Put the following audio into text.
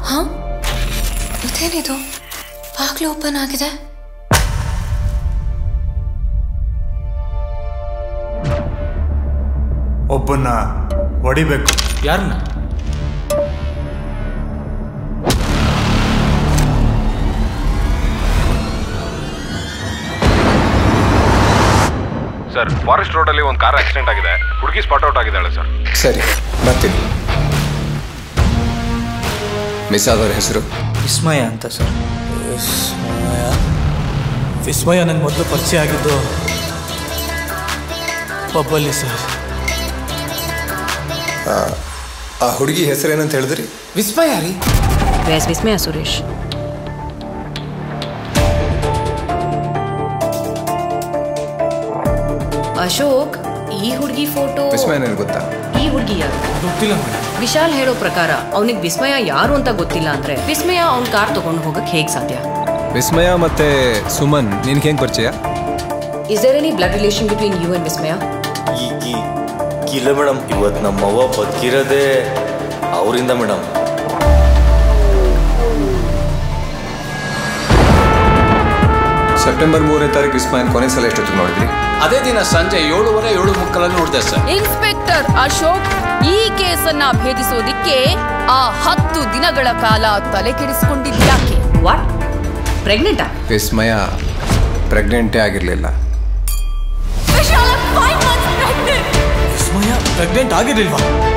ಹಾ ಇದೇನಿದು ಬಾಗ್ಲು ಓಪನ್ ಆಗಿದೆ ಒಬ್ಬನ್ನ ಹೊಡಿಬೇಕು ಯಾರನ್ನ ಸರ್ ಫಾರೆಸ್ಟ್ ರೋಡಲ್ಲಿ ಒಂದು ಕಾರ್ ಆಕ್ಸಿಡೆಂಟ್ ಆಗಿದೆ ಹುಡುಗಿ ಸ್ಪಾಟ್ ಔಟ್ ಆಗಿದ್ದಾಳೆ ಸರ್ ಸರಿ ಬರ್ತೀನಿ ಮಿಸ್ ಆದವ್ರ ಹೆಸರು ವಿಸ್ಮಯ ಅಂತ ಸರ್ ವಿಸ್ಮಯ ವಿಸ್ಮಯ ನನಗೆ ಮೊದಲು ಪರಿಚಯ ಆಗಿದ್ದು ಪಬ್ಬಲ್ಲಿ ಸರ್ ಆ ಹುಡುಗಿ ಹೆಸರೇನಂತ ಹೇಳಿದ್ರಿ ವಿಸ್ಮಯ ರೀ Where's Vismaya Suresh? ಅಶೋಕ್ ಈ ಹುಡುಗಿ ಫೋಟೋ ವಿಸ್ಮಯ ನನಗೆ ಗೊತ್ತಾ ಈ ಹುಡುಗಿ ಯಾರು ಗೊತ್ತಿಲ್ಲ ಮೇಡಮ್ ವಿಶಾಲ್ ಹೇಳೋ ಪ್ರಕಾರ ಅವನಿಗೆ ವಿಸ್ಮಯ ಯಾರು ಅಂತ ಗೊತ್ತಿಲ್ಲ ಅಂದ್ರೆ ವಿಸ್ಮಯ ಅವ್ನ ಕಾರ್ ತಗೊಂಡು ಹೋಗಕ್ ಹೇಗ್ ಸಾಧ್ಯ ವಿಸ್ಮಯ ಮತ್ತೆ ಸುಮನ್ ನಿನ್ಗೆ ಹೆಂಗ್ ಪರಿಚಯ is there any blood relation between you and Vismaya ಈ ಈ ಇಲ್ಲ ಮೇಡಮ್ ಇವತ್ತು ನಮ್ಮವ್ವ ಬದುಕಿರೋದೇ ಅವರಿಂದ ಮೇಡಮ್ ಸೆಪ್ಟೆಂಬರ್ ಮೂರನೇ ತಾರೀಕು ವಿಸ್ಮಯನ್ ಕೊನೆ ಸಲ ಎಷ್ಟೊತ್ತಿಗೆ ನೋಡಿದ್ರಿ ಅದೇ ದಿನ ಸಂಜೆ ಏಳುವರೆ ಏಳು ಮುಕ್ಕಲಲ್ಲಿ ನೋಡಿದೆ ಸರ್ ಇನ್ಸ್ಪೆಕ್ಟರ್ ಅಶೋಕ್ ಈ ಕೇಸನ್ನ ಭೇದಿಸೋದಿಕ್ಕೆ ಆ ಹತ್ತು ದಿನಗಳ ಕಾಲ ತಲೆ ಕೆಡಿಸಿಕೊಂಡಿದ್ಯಾಕೆ ವಾಟ್ ಪ್ರೆಗ್ನೆಂಟಾ ವಿಸ್ಮಯ ಪ್ರೆಗ್ನೆಂಟೇ ಆಗಿರಲಿಲ್ಲ ವಿಸ್ಮಯ ಪ್ರೆಗ್ನೆಂಟ್ ಆಗಿರ್ಲಿಲ್ವಾ